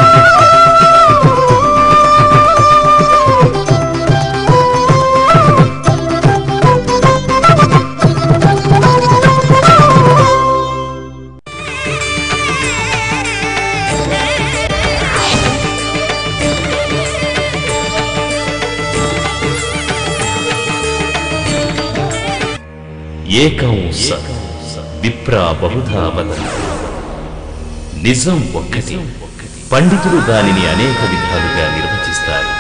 ఏకం సత్ విప్రా బహుధా వదంతి నిజం ఒక్కటి పండితులు దానిని అనేక విధాలుగా నిర్వచిస్తారు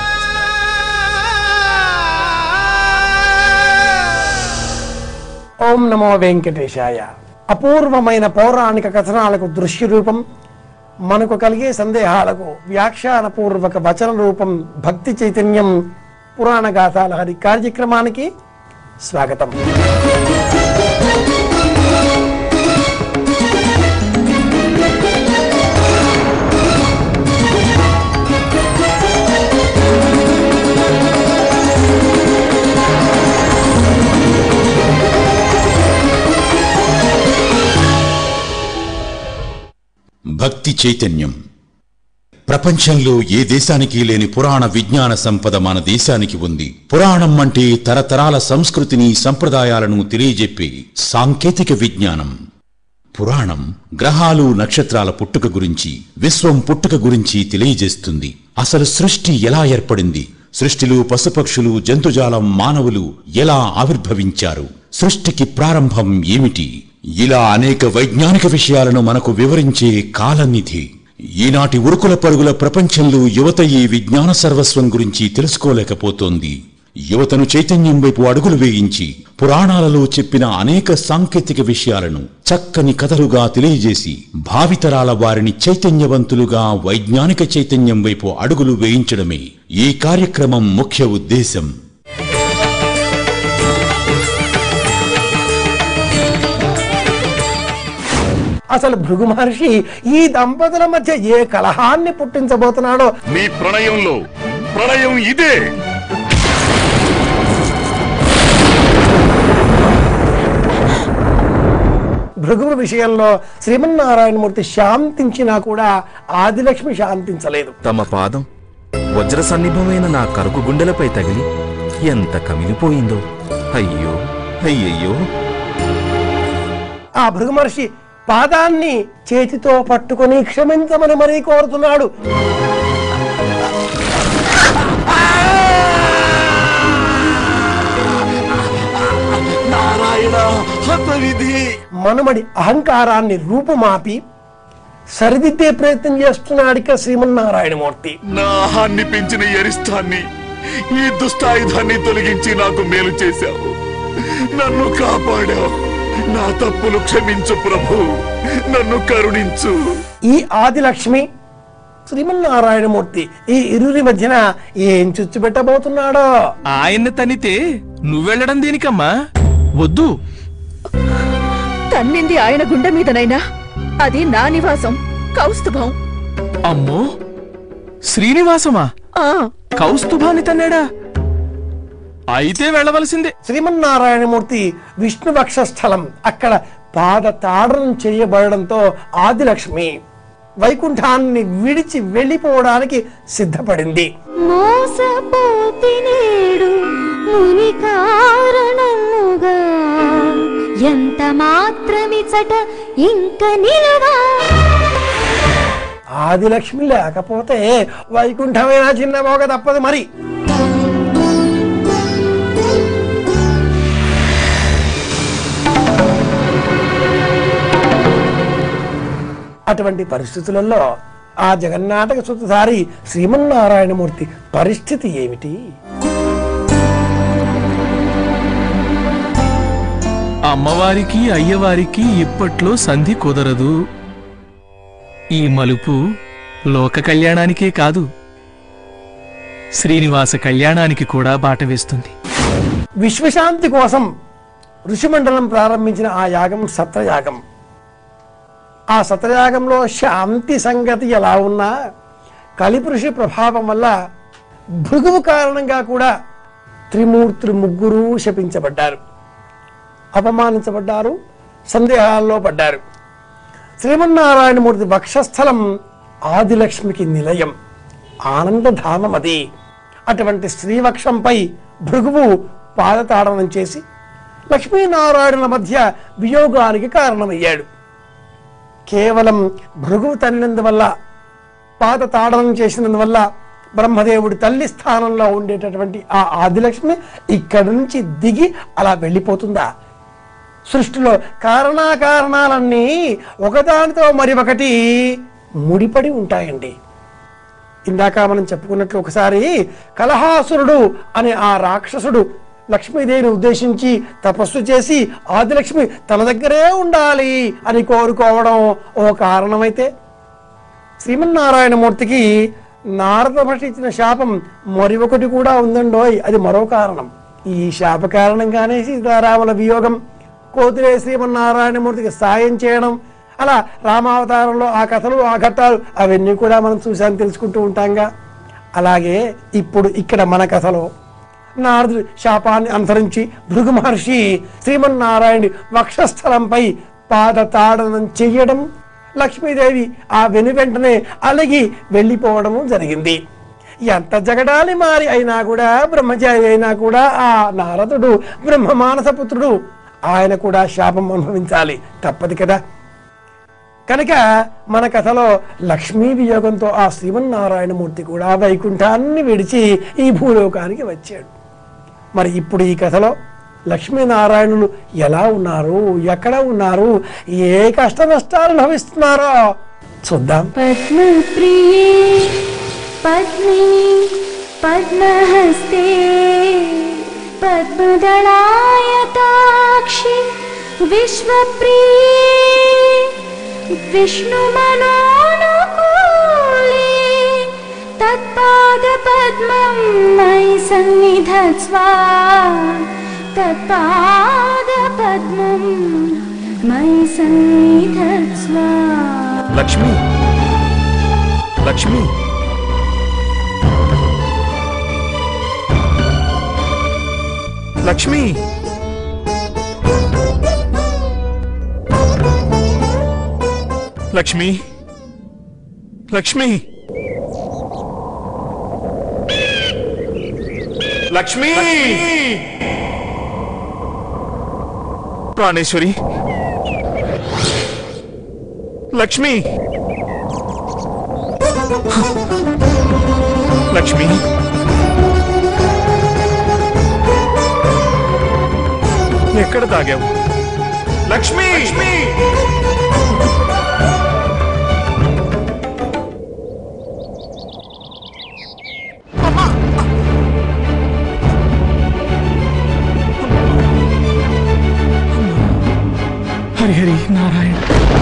ఓం నమో వెంకటేశాయ అపూర్వమైన పౌరాణిక కథనాలకు దృశ్య రూపం మనకు కలిగే సందేహాలకు వ్యాఖ్యానపూర్వక వచన రూపం భక్తి చైతన్యం పురాణ గాథాల హరి కార్యక్రమానికి స్వాగతం భక్తి చైతన్యం ప్రపంచంలో ఏ దేశానికి లేని పురాణ విజ్ఞాన సంపద మన దేశానికి ఉంది పురాణం అంటే తరతరాల సంస్కృతిని సంప్రదాయాలను తెలియజెప్పే సాంకేతిక విజ్ఞానం పురాణం గ్రహాలు నక్షత్రాల పుట్టుక గురించి విశ్వం పుట్టుక గురించి తెలియజేస్తుంది అసలు సృష్టి ఎలా ఏర్పడింది సృష్టిలో పశుపక్షులు జంతుజాలం మానవులు ఎలా ఆవిర్భవించారు సృష్టికి ప్రారంభం ఏమిటి ఇలా అనేక వైజ్ఞానిక విషయాలను మనకు వివరించే కాలనిధి ఈనాటి ఉరుకుల పరుగుల ప్రపంచంలో యువత ఈ విజ్ఞాన సర్వస్వం గురించి తెలుసుకోలేకపోతోంది యువతను చైతన్యం వైపు అడుగులు వేయించి పురాణాలలో చెప్పిన అనేక సాంకేతిక విషయాలను చక్కని కథలుగా తెలియజేసి భావితరాల వారిని చైతన్యవంతులుగా వైజ్ఞానిక చైతన్యం వైపు అడుగులు వేయించడమే ఈ కార్యక్రమం ముఖ్య ఉద్దేశం అసలు భృగు మహర్షి ఈ దంపతుల మధ్య ఏ కలహాన్ని పుట్టించబోతున్నాడో మీ ప్రణయంలో ప్రణయం ఇదే భృగువు విషయంలో శ్రీమన్నారాయణమూర్తి శాంతించినా కూడా ఆదిలక్ష్మి శాంతించలేదు తమ పాదం వజ్ర సన్నిభమైన నా కరుకు గుండెలపై తగిలి ఎంత కమిలిపోయిందో అయ్యో అయ్యయ్యో ఆ భృగు మహర్షి పాదాన్ని చేతితో పట్టుకొని క్షమించమని మరీ కోరుతున్నాడు నారాయణ హతవిధి మనుమడి అహంకారాన్ని రూపుమాపి సరిదిద్దే ప్రయత్నం చేస్తున్నాడు ఇక శ్రీమన్నారాయణమూర్తి నా ఆహాన్ని పెంచిన ఎరిస్తాన్ని ఈ దుష్టాయుధాన్ని తొలగించి నాకు మేలు చేశావు నన్ను కాపాడావు నా తప్పులు క్షమించు ప్రభు నన్ను కరుణించు ఈ ఆదిలక్ష్మి శ్రీమన్నారాయణమూర్తి ఈ ఇరువురి మధ్యన ఏం చుచ్చు పెట్టబోతున్నాడో ఆయన్ని తనితే నువ్వెళ్ళడం దేనికమ్మా వద్దు తన్నింది ఆయన గుండె మీదనైనా అది నా నివాసం కౌస్తుభం అమ్మో శ్రీనివాసమా ఆ కౌస్తుభాని తన్నాడా అయితే వెళ్ళవలసిందే శ్రీమన్నారాయణమూర్తి విష్ణు వక్షస్థలం అక్కడ పాద తాడనం చేయబడడంతో ఆదిలక్ష్మి వైకుంఠాన్ని విడిచి వెళ్ళిపోవడానికి సిద్ధపడింది మోసపోతి నేడు ముని కారణముగా ఎంత మాత్రమిచట ఇంక నిలవా ఆదిలక్ష్మి లేకపోతే వైకుంఠమైనా చిన్న మోగ తప్పదు మరి అటువంటి పరిస్థితులలో ఆ జగన్నాటక సుతధారి శ్రీమన్నారాయణమూర్తి పరిస్థితి ఏమిటి అమ్మవారికి అయ్యవారికి ఇప్పట్లో సంధి కుదరదు ఈ మలుపు లోక కళ్యాణానికే కాదు శ్రీనివాస కళ్యాణానికి కూడా బాట వేస్తుంది విశ్వశాంతి కోసం ఋషిమండలం ప్రారంభించిన ఆ యాగం సత్రయాగం ఆ సత్రయాగంలో శాంతి సంగతి ఎలా ఉన్నా కలిపురుషి ప్రభావం వల్ల భృగువు కారణంగా కూడా త్రిమూర్తులు ముగ్గురు శపించబడ్డారు అపమానించబడ్డారు సందేహాల్లో పడ్డారు శ్రీమన్నారాయణమూర్తి వక్షస్థలం ఆదిలక్ష్మికి నిలయం ఆనందధామం అది అటువంటి శ్రీవక్షంపై భృగువు పాదతాడనం చేసి లక్ష్మీనారాయణుల మధ్య వియోగానికి కారణమయ్యాడు కేవలం భృగువు తల్లినందువల్ల పాద తాడనం చేసినందువల్ల బ్రహ్మదేవుడి తల్లి స్థానంలో ఉండేటటువంటి ఆ ఆదిలక్ష్మి ఇక్కడి నుంచి దిగి అలా వెళ్ళిపోతుందా సృష్టిలో కారణాకారణాలన్నీ ఒకదానితో మరి ఒకటి ముడిపడి ఉంటాయండి ఇందాక మనం చెప్పుకున్నట్లు ఒకసారి కలహాసురుడు అనే ఆ రాక్షసుడు లక్ష్మీదేవిని ఉద్దేశించి తపస్సు చేసి ఆదిలక్ష్మి తన దగ్గరే ఉండాలి అని కోరుకోవడం ఓ కారణమైతే శ్రీమన్నారాయణమూర్తికి నారద మహర్షి ఇచ్చిన శాపం మరి ఒకటి కూడా ఉందండోయ్ అది మరో కారణం ఈ శాప కారణంగానే సీతారాముల వియోగం కోతిరే శ్రీమన్నారాయణమూర్తికి సాయం చేయడం అలా రామావతారంలో ఆ కథలు ఆ ఘట్టాలు అవన్నీ కూడా మనం చూసాను తెలుసుకుంటూ ఉంటాంగా అలాగే ఇప్పుడు ఇక్కడ మన కథలో నారదుడి శాపాన్ని అనుసరించి భృగు మహర్షి శ్రీమన్నారాయణుడి వక్షస్థలంపై పాద తాడనం చెయ్యడం లక్ష్మీదేవి ఆ వెను వెంటనే అలిగి వెళ్ళిపోవడము జరిగింది ఎంత జగడాలి మారి అయినా కూడా బ్రహ్మచారి అయినా కూడా ఆ నారదుడు బ్రహ్మ మానసపుత్రుడు ఆయన కూడా శాపం అనుభవించాలి తప్పదు కదా కనుక మన కథలో లక్ష్మీ వియోగంతో ఆ శ్రీమన్నారాయణమూర్తి కూడా వైకుంఠాన్ని విడిచి ఈ భూలోకానికి వచ్చాడు మరి ఇప్పుడు ఈ కథలో లక్ష్మీనారాయణులు ఎలా ఉన్నారు ఎక్కడ ఉన్నారు ఏ కష్ట నష్టాలు అనుభవిస్తున్నారో చూద్దాం पद्मप्रिये पद्मिनि पद्महस्ते पद्मदलायताक्षि विश्वप्रिये विष्णुमनोनुकूले तत्पादपद्मं मयि सन्निधत्स्व तत्पादपद्मं मयि सन्निधत्स्व లక్ష్మి లక్ష్మి లక్ష్మి లక్ష్మి లక్ష్మి లక్ష్మి ప్రాణేశ్వరి లక్ష్మి లక్ష్మి ఎక్కడ తాగావు లక్ష్మి లక్ష్మి హరి హరి నారాయణ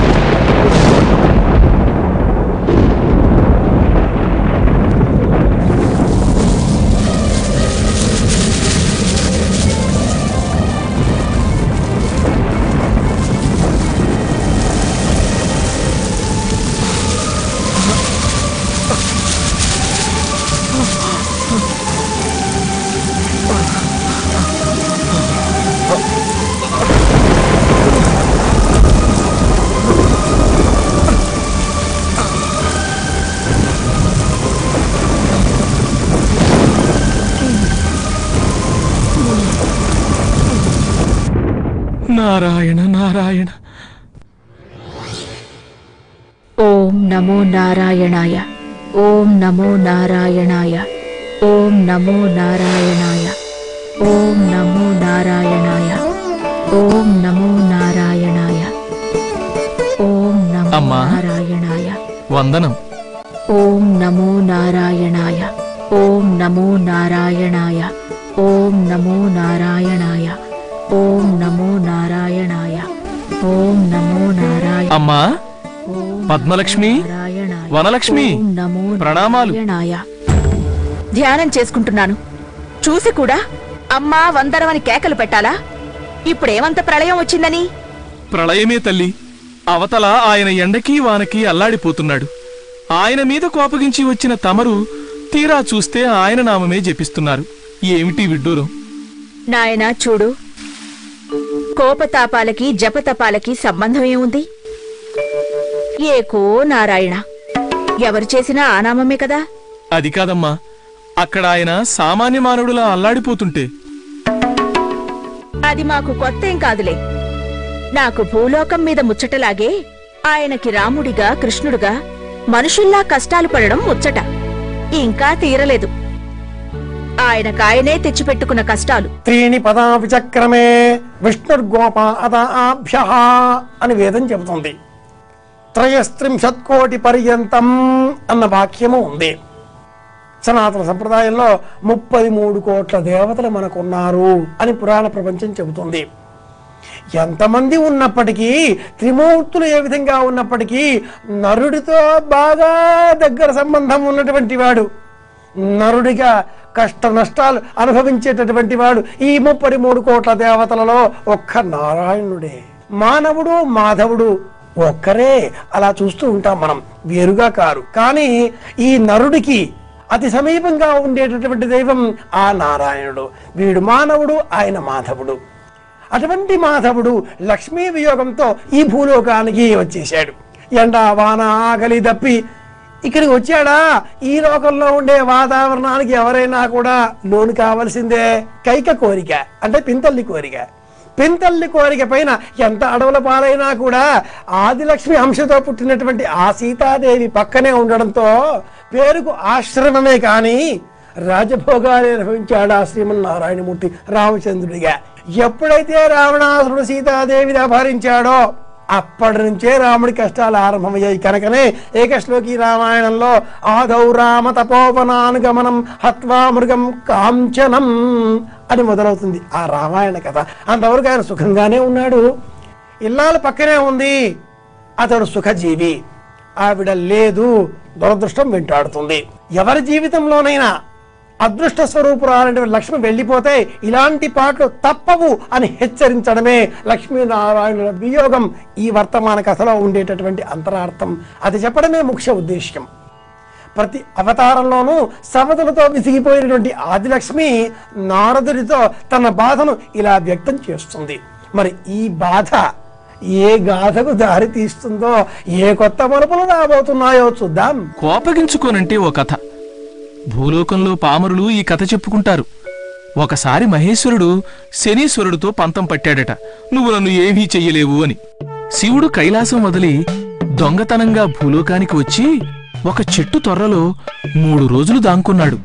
నారాయణ నారాయణ ఓం నమో నారాయణాయ ఓం నమో నారాయణాయ ఓం నమో నారాయణాయ ఓం నమో నారాయణాయ ఓం నమో నారాయణాయ ఓం నమో అమ్మా. నారాయణాయ వందనం ఓం నమో నారాయణాయ ఓం నమో నారాయణాయ ఓం నమో నారాయణాయ ఓం నమో నారాయణాయ ఓం నమో నారాయణ అమ్మా ఓం పద్మలక్ష్మి నారాయణాయ వనలక్ష్మి ఓం నమో ప్రణామాలు. నారాయణాయ ధ్యానం చేసుకుంటున్నాను చూసి కూడా అమ్మా వందరమని కేకలు పెట్టాలా ఇప్పుడేమంత ప్రళయం వచ్చిందని ప్రళయమే తల్లి అవతల ఆయన ఎండకి వానకి అల్లాడిపోతున్నాడు ఆయన మీద కోపగించి వచ్చిన తమరు తీరా చూస్తే ఆయన నామమే జపిస్తున్నారు ఏమిటి విడ్డూరం నాయనా చూడు కోపతాపాలకి జపతపాలకి సంబంధం ఏముంది ఏకో నారాయణ ఎవరు చేసినా ఆ నామమే కదా అది కాదమ్మా అక్కడ ఆయన సామాన్య మానవుడిలా అల్లాడిపోతుంటే అది మాకు కొత్త ఏం కాదులే నాకు భూలోకం మీద ముచ్చటలాగే ఆయనకి రాముడిగా కృష్ణుడుగా మనుషుల్లా కష్టాలు పడడం ముచ్చట ఇంకా తీరలేదు ఆయనకాయనే తెచ్చిపెట్టుకున్న కష్టాలు త్రీణి పదా విచక్రమే విష్ణుర్గోపాదాభ్య అని వేదం చెబుతుంది త్రయస్త్రింశత్కోటి పర్యంతం అన్న వాక్యము ఉంది సనాతన సంప్రదాయంలో ముప్పై మూడు కోట్ల దేవతలు మనకున్నారు అని పురాణ ప్రపంచం చెబుతుంది ఎంతమంది ఉన్నప్పటికీ త్రిమూర్తులు ఏ విధంగా ఉన్నప్పటికీ నరుడితో బాగా దగ్గర సంబంధం ఉన్నటువంటి వాడు నరుడిగా కష్ట నష్టాలు అనుభవించేటటువంటి వాడు ఈ ముప్పై మూడు కోట్ల దేవతలలో ఒక్క నారాయణుడే మానవుడు మాధవుడు ఒక్కరే అలా చూస్తూ ఉంటాం మనం వేరుగా కారు కానీ ఈ నరుడికి అతి సమీపంగా ఉండేటటువంటి దైవం ఆ నారాయణుడు వీడు మానవుడు ఆయన మాధవుడు అటువంటి మాధవుడు లక్ష్మీ వియోగంతో ఈ భూలోకానికి వచ్చేశాడు ఎండ వాన ఆకలి తప్పి ఇక్కడికి వచ్చాడా ఈ లోకంలో ఉండే వాతావరణానికి ఎవరైనా కూడా లోను కావలసిందే కైక కోరిక అంటే పింతల్లి కోరిక పింతల్లి కోరిక పైన ఎంత అడవుల పాలైనా కూడా ఆదిలక్ష్మి అంశతో పుట్టినటువంటి ఆ సీతాదేవి పక్కనే ఉండడంతో పేరుకు ఆశ్రమమే కానీ రాజభోగాలు అనుభవించాడు ఆ శ్రీమన్నారాయణమూర్తి రామచంద్రుడిగా ఎప్పుడైతే రావణాసురుడు సీతాదేవిని అపహరించాడో అప్పటి నుంచే రాముడి కష్టాలు ఆరంభమయ్యాయి కనుకనే ఏకశ్లోకి రామాయణంలో ఆదౌ రామ తపోవనానుగమనం హత్వా మృగం కాంచనం అని మొదలవుతుంది ఆ రామాయణ కథ అంతవరకు ఆయన సుఖంగానే ఉన్నాడు ఇల్లాలు పక్కనే ఉంది అతడు సుఖజీవి ఆవిడ లేదు దురదృష్టం వెంటాడుతుంది ఎవరి జీవితంలోనైనా అదృష్ట స్వరూపురాలైన లక్ష్మి వెళ్ళిపోతే ఇలాంటి పాటలు తప్పవు అని హెచ్చరించడమే లక్ష్మీనారాయణుల వియోగం ఈ వర్తమాన కథలో ఉండేటటువంటి అంతరార్థం అది చెప్పడమే ముఖ్య ఉద్దేశ్యం ప్రతి అవతారంలోనూ సమతులతో విసిగిపోయినటువంటి ఆదిలక్ష్మి నారదుడితో తన బాధను ఇలా వ్యక్తం చేస్తుంది మరి ఈ బాధ ఏ గాథకు దారి తీస్తుందో ఏ కొత్త మలుపులు రాబోతున్నాయో చూద్దాం కోపగించుకోనంటే ఓ కథ భూలోకంలో పామరులు ఈ కథ చెప్పుకుంటారు ఒకసారి మహేశ్వరుడు శనీశ్వరుడితో పంతం పట్టాడట నువ్వు నన్ను ఏమీ చెయ్యలేవు అని శివుడు కైలాసం వదిలి దొంగతనంగా భూలోకానికి వచ్చి ఒక చెట్టు తొర్రలో మూడు రోజులు దాంకున్నాడు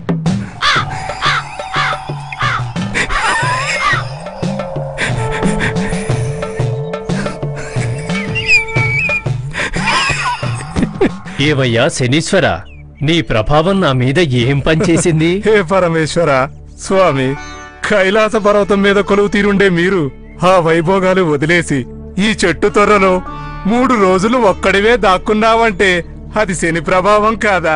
ఏవయ్యా శనీశ్వర నీ ప్రభావం నా మీద ఏం పనిచేసింది హే పరమేశ్వర స్వామి కైలాస పర్వతం మీద కొలువు తీరుండే మీరు ఆ వైభోగాలు వదిలేసి ఈ చెట్టు తొర్రలో మూడు రోజులు ఒక్కడివే దాక్కున్నావంటే అది శని ప్రభావం కాదా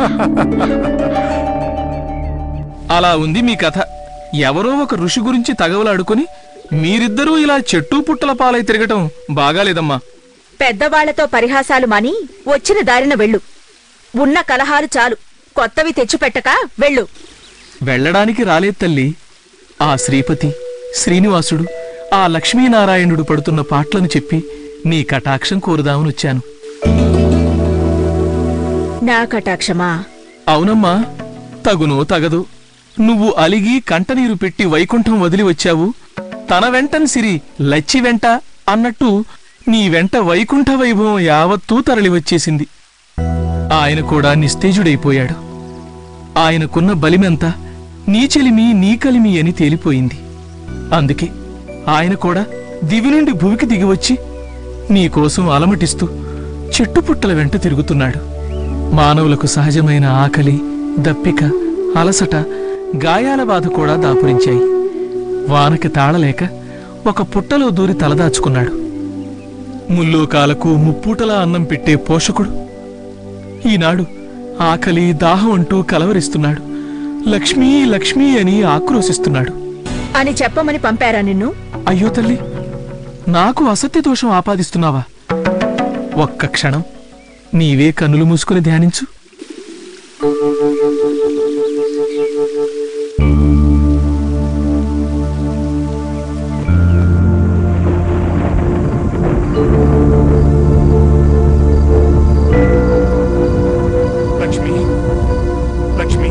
అలా ఉంది మీ కథ ఎవరో ఒక ఋషి గురించి తగవలాడుకుని మీరిద్దరూ ఇలా చెట్టు పుట్టల పాలై తిరగటం బాగాలేదమ్మా పెద్దవాళ్లతో పరిహాసాలు మాని వచ్చిన దారిన వెళ్ళు ఉన్న కలహాలు చాలు కొత్తవి తెచ్చిపెట్టక వెళ్ళు వెళ్ళడానికి రాలేదు తల్లి ఆ శ్రీపతి శ్రీనివాసుడు ఆ లక్ష్మీనారాయణుడు పడుతున్న పాటలను చెప్పి నీ కటాక్షం కోరుదామనొచ్చాను నా కటాక్షమా అవునమ్మా తగునో తగదు నువ్వు అలిగి కంటనీరు పెట్టి వైకుంఠం వదిలి వచ్చావు తన వెంటన్ సిరి లచ్చి వెంట అన్నట్టు నీ వెంట వైకుంఠ వైభవం యావత్తూ తరలివచ్చేసింది ఆయన కూడా నిస్తేజుడైపోయాడు ఆయనకున్న బలిమెంతా నీ చెలిమి నీ కలిమి అని తేలిపోయింది అందుకే ఆయన కూడా దివి నుండి భూమికి దిగివచ్చి నీకోసం అలమటిస్తూ చెట్టుపుట్టల వెంట తిరుగుతున్నాడు మానవులకు సహజమైన ఆకలి దప్పిక అలసట గాయాల బాధ కూడా దాపురించాయి వానకి తాళలేక ఒక పుట్టలో దూరి తలదాచుకున్నాడు ముల్లోకాలకు ముప్పూటలా అన్నం పెట్టే పోషకుడు ఈనాడు ఆకలి దాహం అంటూ కలవరిస్తున్నాడు లక్ష్మీ లక్ష్మీ అని ఆక్రోశిస్తున్నాడు అని చెప్పమని పంపారా నిన్ను అయ్యో తల్లి నాకు అసత్య దోషం ఆపాదిస్తున్నావా ఒక్క క్షణం నీవే కన్నులు మూసుకుని ధ్యానించు లక్ష్మి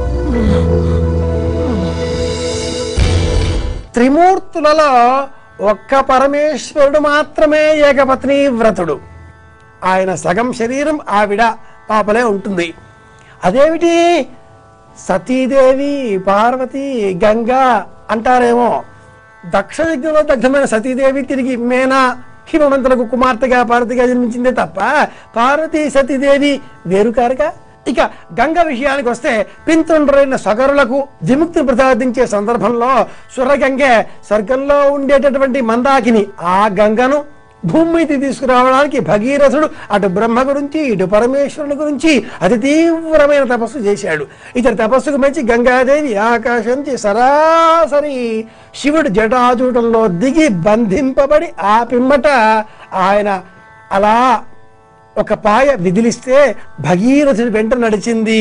త్రిమూర్తులలో ఒక్క పరమేశ్వరుడు మాత్రమే ఏకపత్ని వ్రతుడు ఆయన సగం శరీరం ఆవిడ పాపలే ఉంటుంది అదేమిటి సతీదేవి పార్వతి గంగా అంటారేమో దక్ష యజ్ఞంలో దగ్ధమైన సతీదేవి తిరిగి మేనా హిమవంతులకు కుమార్తెగా పార్వతిగా జన్మించిందే తప్ప పార్వతి సతీదేవి వేరు కారుగా ఇక గంగ విషయానికి వస్తే పింతుండ్రైన సగరులకు విముక్తిని ప్రసాదించే సందర్భంలో సురగంగే స్వర్గంలో ఉండేటటువంటి మందాకిని ఆ గంగను భూమి మీదకి తీసుకురావడానికి భగీరథుడు అటు బ్రహ్మ గురించి ఇటు పరమేశ్వరుని గురించి అతి తీవ్రమైన తపస్సు చేశాడు ఇతని తపస్సుకు మంచి గంగాదేవి ఆకాశం నుంచి సరాసరి శివుడు జటాజూటంలో దిగి బంధింపబడి ఆ పిమ్మట ఆయన అలా ఒక పాయ విదిలిస్తే భగీరథుడి వెంట నడిచింది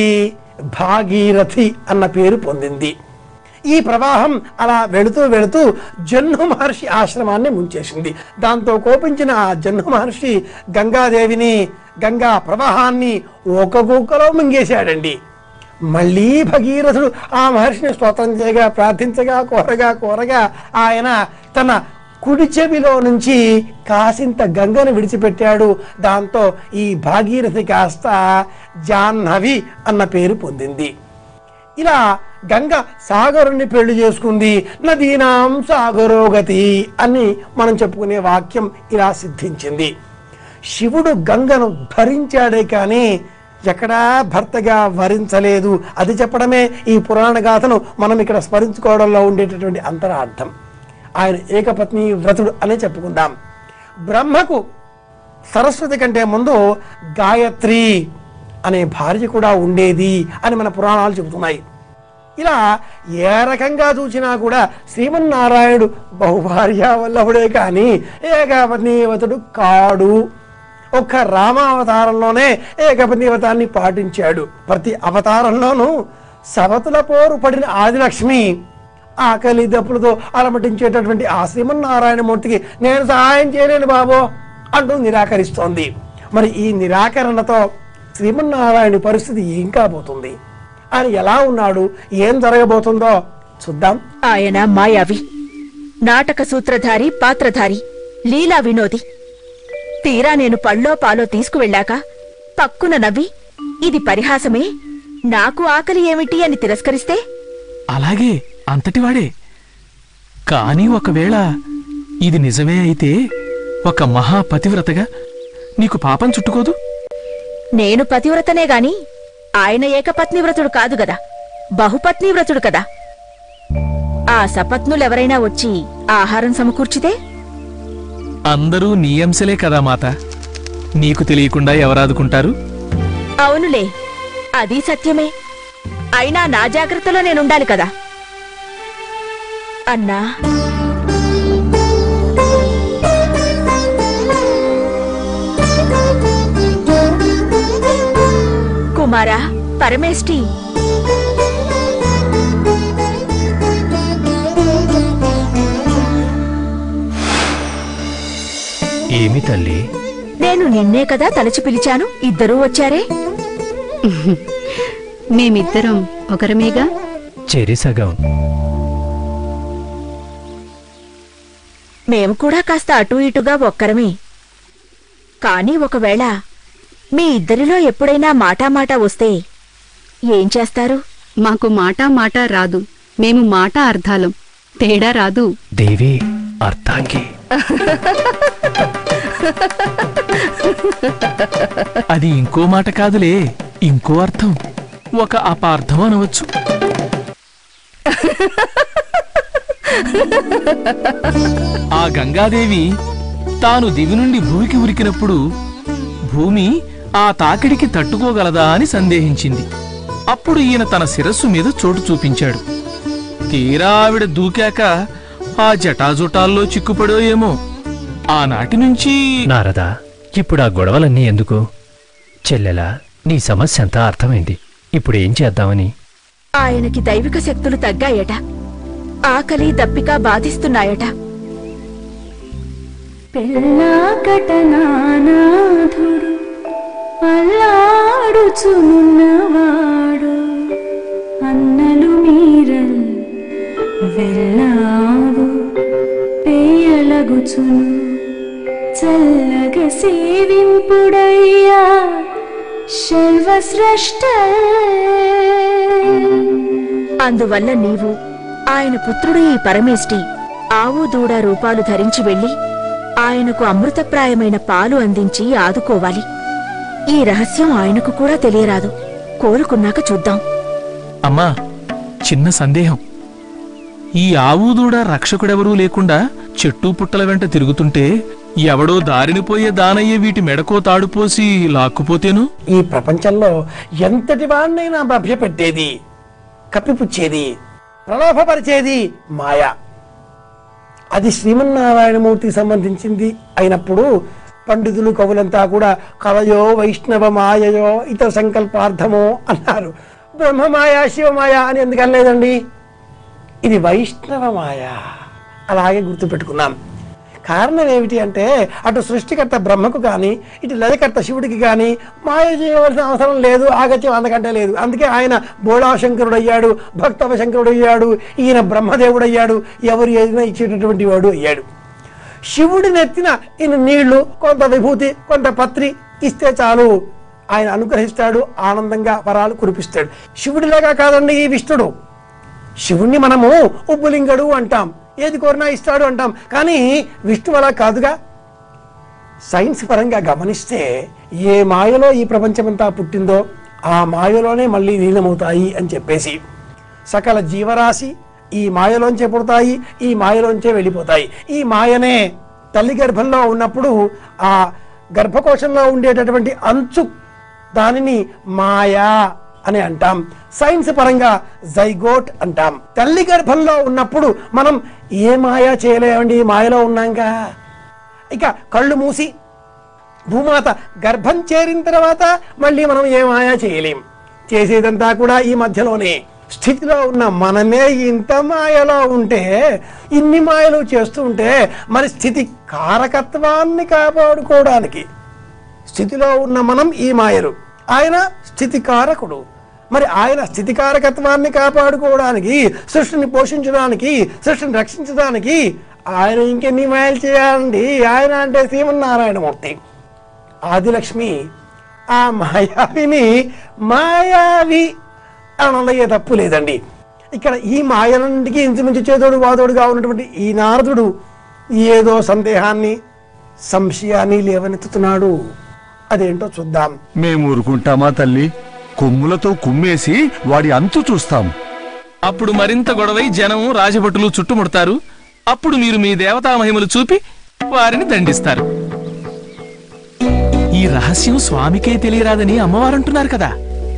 భాగీరథి అన్న పేరు పొందింది ఈ ప్రవాహం అలా వెళుతూ వెళుతూ జన్ను మహర్షి ఆశ్రమాన్ని ముంచేసింది దాంతో కోపించిన ఆ జన్ను మహర్షి గంగాదేవిని గంగా ప్రవాహాన్ని ఒక గుక్కలో మింగేశాడండి మళ్ళీ భగీరథుడు ఆ మహర్షిని స్తోత్రం చేయగా ప్రార్థించగా కోరగా కోరగా ఆయన తన కుడి చెవిలో నుంచి కాసింత గంగను విడిచిపెట్టాడు దాంతో ఈ భాగీరథి కాస్త జాహ్నవి అన్న పేరు పొందింది ఇలా గంగ సాగరుణ్ణి పెళ్లి చేసుకుంది నదీనాం సాగరోగతి అని మనం చెప్పుకునే వాక్యం ఇలా సిద్ధించింది శివుడు గంగను భరించాడే కానీ ఎక్కడా భర్తగా వరించలేదు అది చెప్పడమే ఈ పురాణ గాథను మనం ఇక్కడ స్మరించుకోవడంలో ఉండేటటువంటి అంతరార్థం ఆయన ఏకపత్ని వ్రతుడు అనే చెప్పుకుందాం బ్రహ్మకు సరస్వతి కంటే ముందు గాయత్రి అనే భార్య కూడా ఉండేది అని మన పురాణాలు చెబుతున్నాయి ఇలా ఏ రకంగా చూసినా కూడా శ్రీమన్నారాయణుడు బహుభార్య వల్లభుడే కానీ ఏకపత్నీవతుడు కాడు ఒక్క రామావతారంలోనే ఏకపత్నీవతాన్ని పాటించాడు ప్రతి అవతారంలోనూ సవతుల పోరు పడిన ఆదిలక్ష్మి ఆకలి దప్పులతో అలమటించేటటువంటి ఆ శ్రీమన్నారాయణమూర్తికి నేను సహాయం చేయలేను బాబో అంటూ నిరాకరిస్తోంది మరి ఈ నిరాకరణతో శ్రీమన్నారాయణ పరిస్థితి ఏం కాబోతుంది ఆయన ఎలా ఉన్నాడు ఏం జరగబోతుందో చూద్దాం ఆయన మాయావి నాటక సూత్రధారి పాత్రధారి లీలా వినోది తీరా నేను పళ్ళో పాలో తీసుకువెళ్ళాక పక్కున నవ్వి ఇది పరిహాసమే నాకు ఆకలి ఏమిటి అని తిరస్కరిస్తే అలాగే అంతటివాడే కాని ఒకవేళ ఇది నిజమే అయితే ఒక మహాపతివ్రతగా నీకు పాపం చుట్టుకోదు నేను పతివ్రతనే గాని ఆయన ఏకపత్ని వ్రతుడు కాదు గదా బహుపత్ని వ్రతుడు కదా ఆ సపత్నులెవరైనా వచ్చి ఆహారం సమకూర్చితే అందరూ నీ అంశలే కదా మాత నీకు తెలియకుండా ఎవరాదుకుంటారు అవునులే అది సత్యమే అయినా నా జాగ్రత్తలో నేనుండాలి కదా అన్నా కుమారా పరమేష్టి ఏమి తల్లి నేను నిన్నే కదా తలచి పిలిచాను ఇద్దరూ వచ్చారే మేమిద్దరం ఒకరమేగా చెరిసగం మేము కూడా కాస్త అటూ ఇటుగా ఒక్కరమే కాని ఒకవేళ మీ ఇద్దరిలో ఎప్పుడైనా మాటామాట వస్తే ఏం చేస్తారు మాకు మాటా మాట రాదు మేము మాట అర్థాలం తేడా రాదు దేవి అర్థాంగి అది ఇంకో మాట కాదులే ఇంకో అర్థం ఒక అపార్థం అనవచ్చు ఆ గంగాదేవి తాను దివి నుండి భూమికి ఉరికినప్పుడు భూమి ఆ తాకిడికి తట్టుకోగలదా అని సందేహించింది అప్పుడు ఈయన తన శిరస్సు మీద చోటు చూపించాడు తీరా ఆవిడ దూకాక ఆ జటాజుటాల్లో చిక్కుపడో ఏమో ఆనాటి నుంచి నారదా ఇప్పుడు ఆ గొడవలన్నీ ఎందుకు చెల్లెలా నీ సమస్య అంతా అర్థమైంది ఇప్పుడు ఏం చేద్దామని ఆయనకి దైవిక శక్తులు తగ్గాయట ఆకలి దప్పిక బాధిస్తున్నాయట పెళ్ళాకట నానాథుడు అల్లాడు ఆడుచునున్నవాడు అన్నలు మీరల్ వెళ్ళావు పేయలగుచును చల్లగ సేవింపుడయ్యా సర్వశ్రేష్ఠ అందువల్ల నీవు ఆయన పుత్రుడు ఈ పరమేష్టి ఆవు దూడ రూపాలు ధరించి వెళ్లి ఆయనకు అమృతప్రాయమైన పాలు అందించి ఆదుకోవాలి ఈ రహస్యం ఆయనకు కూడా తెలియరాదు కోలుకున్నాక చూద్దాం అమ్మా చిన్న సందేహం ఈ ఆవుదూడ రక్షకుడెవరూ లేకుండా చెట్టు పుట్టల వెంట తిరుగుతుంటే ఎవడో దారిని పోయే దానయ్య వీటి మెడకో తాడుపోసి లాక్కుపోతేను ఈ ప్రపంచంలో ఎంతటి వాడినైనా భ్యపెట్టేది కప్పిపుచ్చేది ప్రలోభపరిచేది మాయ అది శ్రీమన్నారాయణమూర్తికి సంబంధించింది అయినప్పుడు పండితులు కవులంతా కూడా కలయో వైష్ణవ మాయయో ఇతర సంకల్పార్థమో అన్నారు బ్రహ్మమాయ శివమాయ అని ఎందుకు అనలేదండి ఇది వైష్ణవ మాయ అలాగే గుర్తుపెట్టుకున్నాం కారణం ఏమిటి అంటే అటు సృష్టికర్త బ్రహ్మకు కానీ ఇటు లయకర్త శివుడికి కానీ మాయ చేయవలసిన అవసరం లేదు ఆగత్యం అంతకంటే లేదు అందుకే ఆయన బోళాశంకరుడు అయ్యాడు భక్తవ శంకరుడు అయ్యాడు ఈయన బ్రహ్మదేవుడు అయ్యాడు ఎవరు ఏదైనా ఇచ్చేటటువంటి వాడు అయ్యాడు శివుడి నెత్తిన ఈయన నీళ్లు కొంత విభూతి కొంత పత్రి ఇస్తే చాలు ఆయన అనుగ్రహిస్తాడు ఆనందంగా వరాలు కురిపిస్తాడు శివుడిలాగా కాదండి ఈ విష్ణుడు శివుణ్ణి మనము ఉబ్బులింగడు అంటాం ఏది కోరినా ఇస్తాడు అంటాం కానీ విష్ణు అలా కాదుగా సైన్స్ పరంగా గమనిస్తే ఏ మాయలో ఈ ప్రపంచమంతా పుట్టిందో ఆ మాయలోనే మళ్ళీ లీనమవుతాయి అని చెప్పేసి సకల జీవరాశి ఈ మాయలోంచే పుడతాయి ఈ మాయలోంచే వెళ్ళిపోతాయి ఈ మాయనే తల్లి గర్భంలో ఉన్నప్పుడు ఆ గర్భకోశంలో ఉండేటటువంటి అంచు దానిని మాయా అని అంటాం సైన్స్ పరంగా జైగోట్ అంటాం తల్లి గర్భంలో ఉన్నప్పుడు మనం ఏ మాయా చేయలేమండి మాయలో ఉన్నాంగా ఇక కళ్ళు మూసి భూమాత గర్భం చేరిన తర్వాత మళ్ళీ మనం ఏ మాయా చేయలేం చేసేదంతా కూడా ఈ మధ్యలోనే స్థితిలో ఉన్న మనమే ఇంత మాయలో ఉంటే ఇన్ని మాయలు చేస్తూ ఉంటే మరి స్థితి కారకత్వాన్ని కాపాడుకోవడానికి స్థితిలో ఉన్న మనం ఈ మాయలు ఆయన స్థితికారకుడు మరి ఆయన స్థితికారకత్వాన్ని కాపాడుకోవడానికి సృష్టిని పోషించడానికి సృష్టిని రక్షించడానికి ఆయన ఇంకెన్ని మాయలు చేయాలండి ఆయన అంటే శ్రీమన్నారాయణమూర్తి ఆదిలక్ష్మి ఆ మాయావిని మాయావి అనలయ్యే తప్పు లేదండి ఇక్కడ ఈ మాయలన్నిటికీ ఇంచుమించు చేదోడు వాదోడుగా ఉన్నటువంటి ఈ నారదుడు ఏదో సందేహాన్ని సంశయాన్ని లేవనెత్తుతున్నాడు అదేంటో చూద్దాం మేము ఊరుకుంటామా తల్లి కొమ్ములతో కుమ్మేసి వాడి అంతు చూస్తాం అప్పుడు మరింత గొడవై జనం రాజభటులు చుట్టుముడతారు అప్పుడు మీరు మీ దేవతా మహిమలు చూపి వారిని దండిస్తారు ఈ రహస్యం స్వామికే తెలియరాదని అమ్మవారంటున్నారు కదా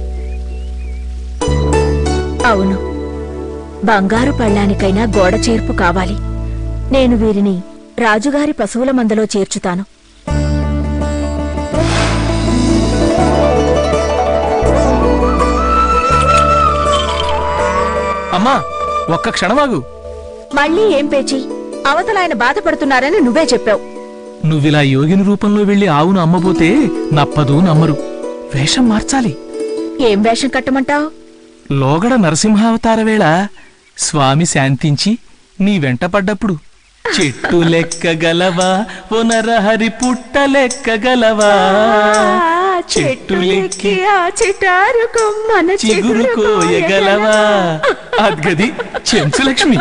అవును బంగారు పళ్ళానికైనా గోడ చేర్పు కావాలి నేను వీరిని రాజుగారి పశువుల మందలో చేర్చుతాను అమ్మా ఒక్క క్షణమాగు మళ్ళీ ఏం పేచి అవతల ఆయన బాధపడుతున్నారని నువ్వే చెప్పావు నువ్విలా యోగిని రూపంలో వెళ్లి ఆవును అమ్మబోతే నప్పదు నమ్మరు వేషం మార్చాలి ఏం వేషం కట్టమంటావు లోగడ నరసింహావతార వేళ స్వామి శాంతించి నీ వెంట పడ్డప్పుడు చెట్టు లెక్కగలవా ఓ నరహరి పుట్ట లెక్కగలవా చెట్టు లెక్కి ఆ చిటారు కొమ్మన చిగురు కోయగలవా అద్గది చెంచు లక్ష్మి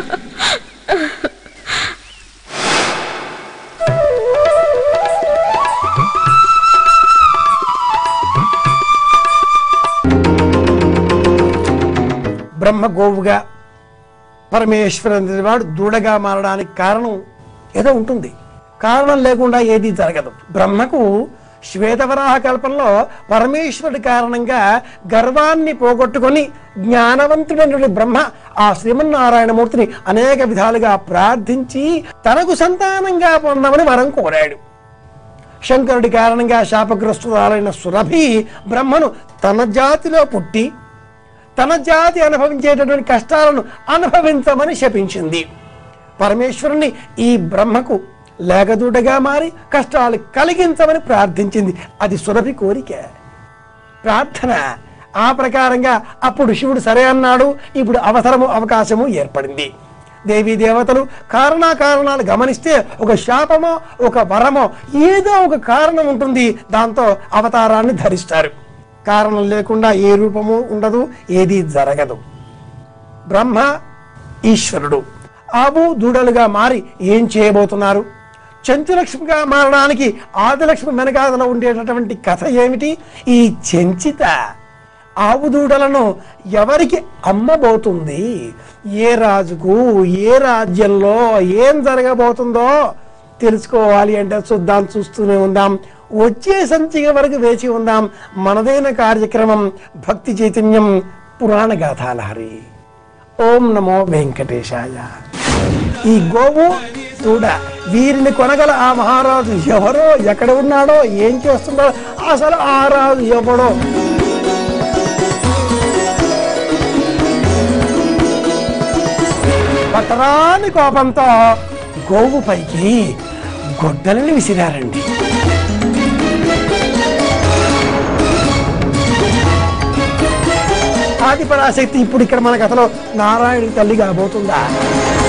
బ్రహ్మ గోవుగా పరమేశ్వరుని వాడు దూడగా మారడానికి కారణం ఏదో ఉంటుంది కారణం లేకుండా ఏదీ జరగదు బ్రహ్మకు శ్వేతవరాహ కల్పంలో పరమేశ్వరుడి కారణంగా గర్వాన్ని పోగొట్టుకొని జ్ఞానవంతుడైనటువంటి బ్రహ్మ ఆ శ్రీమన్నారాయణమూర్తిని అనేక విధాలుగా ప్రార్థించి తనకు సంతానంగా పొందమని వరం కోరాడు శంకరుడి కారణంగా శాపగ్రస్తురాలైన సురభి బ్రహ్మను తన జాతిలో పుట్టి తన జాతి అనుభవించేటటువంటి కష్టాలను అనుభవించమని శపించింది పరమేశ్వరుని ఈ బ్రహ్మకు లేగదూడగా మారి కష్టాలు కలిగించమని ప్రార్థించింది అది సురభి కోరిక ప్రార్థన ఆ ప్రకారంగా అప్పుడు శివుడు సరే అన్నాడు ఇప్పుడు అవసరము అవకాశము ఏర్పడింది దేవీ దేవతలు కారణాకారణాలు గమనిస్తే ఒక శాపమో ఒక వరమో ఏదో ఒక కారణం ఉంటుంది దాంతో అవతారాన్ని ధరిస్తారు కారణం లేకుండా ఏ రూపము ఉండదు ఏది జరగదు బ్రహ్మ ఈశ్వరుడు ఆవు దూడలుగా మారి ఏం చేయబోతున్నారు చెంచులక్ష్మిగా మారడానికి ఆదిలక్ష్మి వెనకాదలో ఉండేటటువంటి కథ ఏమిటి ఈ చెంచిత ఆవు దూడలను ఎవరికి అమ్మబోతుంది ఏ రాజుకు ఏ రాజ్యంలో ఏం జరగబోతుందో తెలుసుకోవాలి అంటే చూద్దాం చూస్తూనే ఉందాం వచ్చే సంచిక వరకు వేచి ఉందాం మనదైన కార్యక్రమం భక్తి చైతన్యం పురాణ గాథాలహరి ఓం నమో వెంకటేశాయ ఈ గోవు చూడ వీరిని కొనగల ఆ మహారాజు ఎవరో ఎక్కడ ఉన్నాడో ఏం చేస్తున్నాడో అసలు ఆ రాజు ఎవడో పట్టరాని కోపంతో గోవు పైకి గొడ్డలని విసిరారండి ఆది పరాశక్తి ఇప్పుడు ఇక్కడ మన కథలో నారాయణుడి తల్లి కాబోతుందా